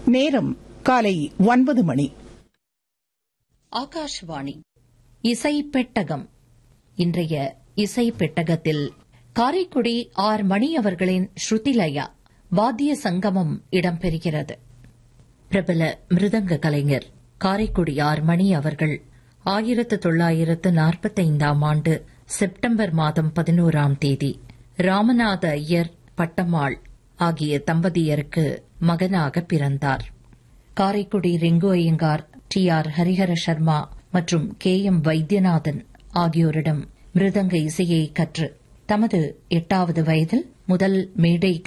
நேரம் காலை ஒன்பது மணி ஆகாஷ்வாணி இசை பெட்டகம் இன்றைய இசை பெட்டகத்தில் காரைக்குடி ஆர் மணி அவர்களின் ஸ்ருதிலயா வாத்திய சங்கமம் இடம்பெறுகிறது பிரபல மிருதங்க கலைஞர் காரைக்குடி ஆர் மணி அவர்கள் ஆயிரத்து தொள்ளாயிரத்து நாற்பத்தைந்தாம் ஆண்டு செப்டம்பர் மாதம் பதினோராம் தேதி ராமநாத ஐயர் பட்டம்மாள் ஆகிய தம்பதியருக்கு மகனாக பிறந்தார் காரைக்குடி ரெங்கு ஐயங்கார் டி ஆர் ஹரிஹர சர்மா மற்றும் கே எம் வைத்தியநாதன் ஆகியோரிடம் மிருதங்க இசையை கற்று தமது எட்டாவது வயதில் முதல் மேடை